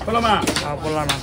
போலாமா ஆ போடலாண்ணா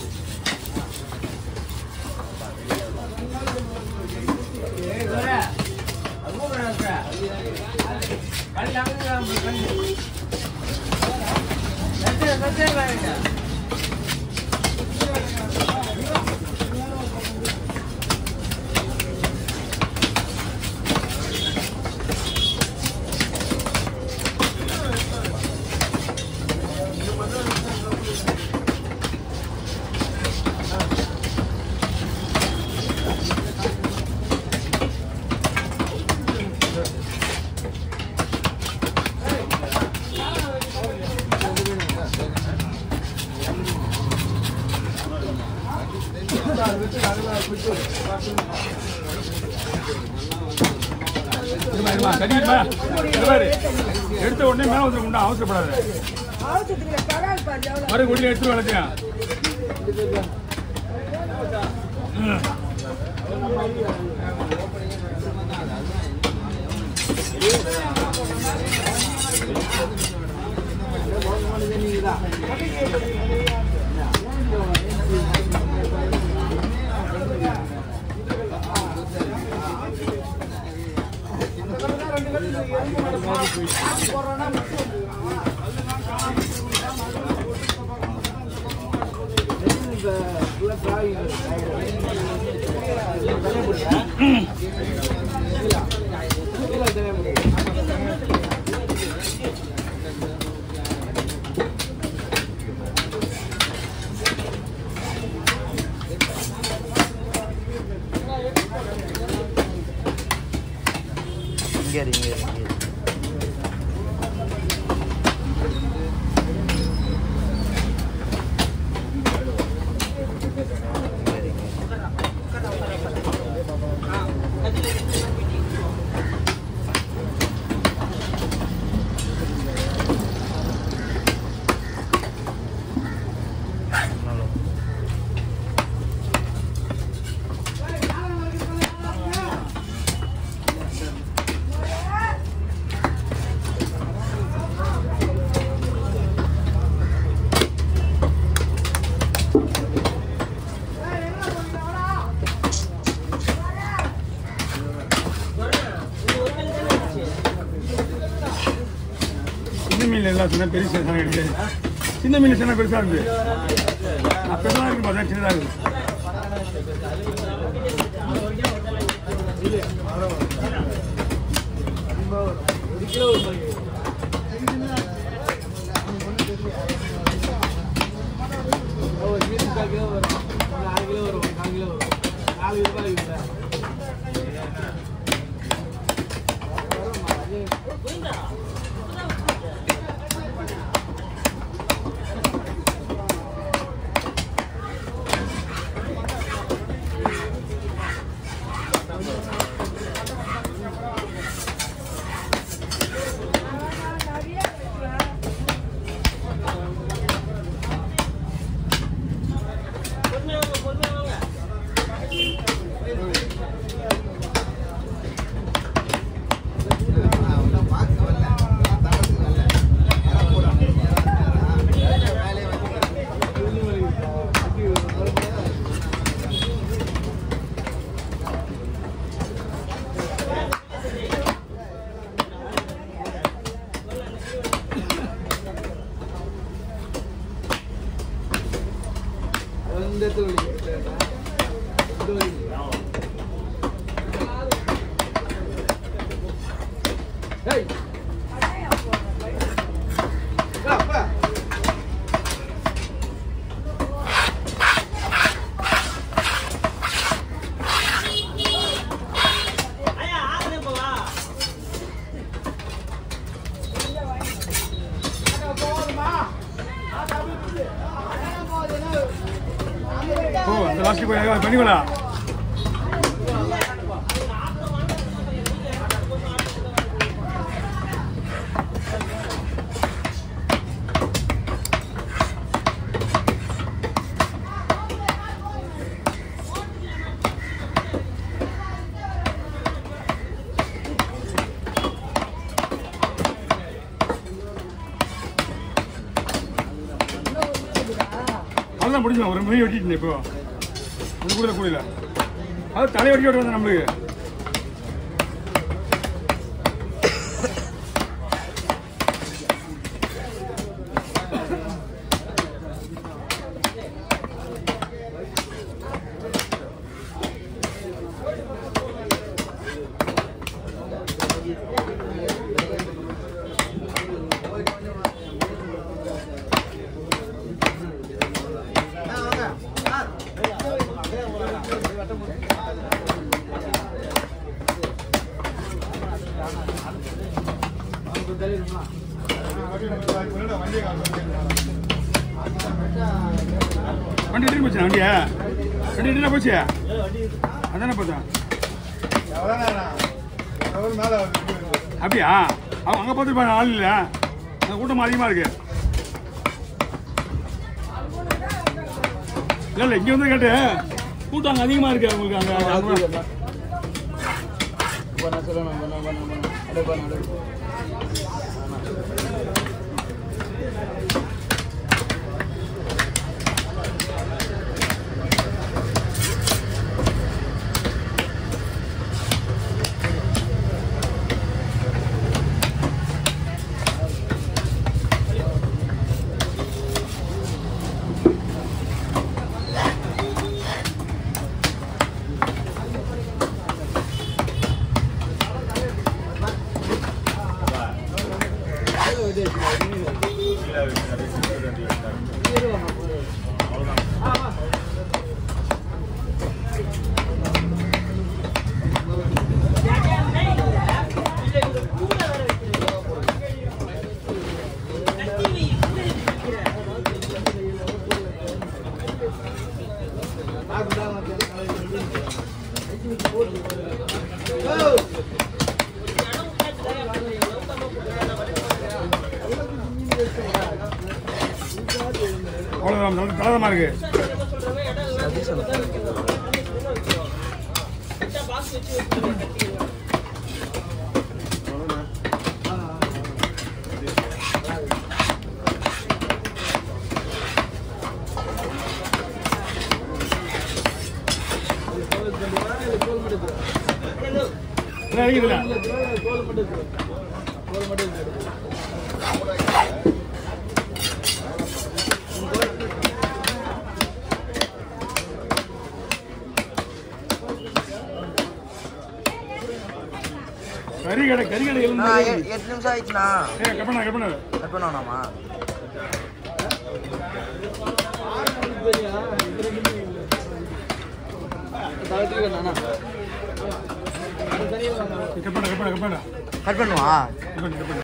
இருமா இருமா கட்டிடுமா பாரு எடுத்த உடனே மேலே வந்து கொண்டா அவசரப்படாத மறு குடியில் எடுத்துட்டு வளர்த்தியா இங்கே இரு, இங்கே இரு, இங்கே இரு. இங்கே இரு, இங்கே இரு. நல்ல. சின்ன மீன் எல்லாம் சொன்னா பெரிய சைஸ் இருக்கு சின்ன மீன் சொன்னா பெருசா இருக்கு நான் பெருசா இருக்கு பார்த்தா சின்னதா இருக்கு ஓ அந்த லாஸ்ட் போய் பண்ணிக்கலா ஆ அவ்வளோதான் முடிஞ்சோம் ஒரு மணி வெட்டிட்டு இப்போ அது கூட கூடல அது தலை வெட்டி விட்டு வந்தேன் நம்மளுக்கு வண்டி எடுத்து போச்சு வண்டியா வண்டி எடுத்து போச்சு அதானே போச்சா அப்படியா அவன் அங்கே பார்த்து பாரு, ஆள் இல்லை அங்கே கூட்டம் அதிகமாக இருக்கு இல்லை இல்லை இங்கே வந்து கேட்டு கூட்டம் அங்கே அதிகமாக இருக்கு உங்களுக்கு அங்கே அங்கே அவ்வளோதான் நல்ல தாளமாக இருக்கு இல்லை, இருக்குதுல்ல கறி கடை கறி கடை அண்ணா, எ- எட்டு நிமிஷம் ஆயிடுச்சுண்ணா ஏ கப்பனா கப்பனா கட் பண்ணணுமா கப்பனா கப்பனா கப்பனா கட் பண்ணுவா கப்பனா கப்பனா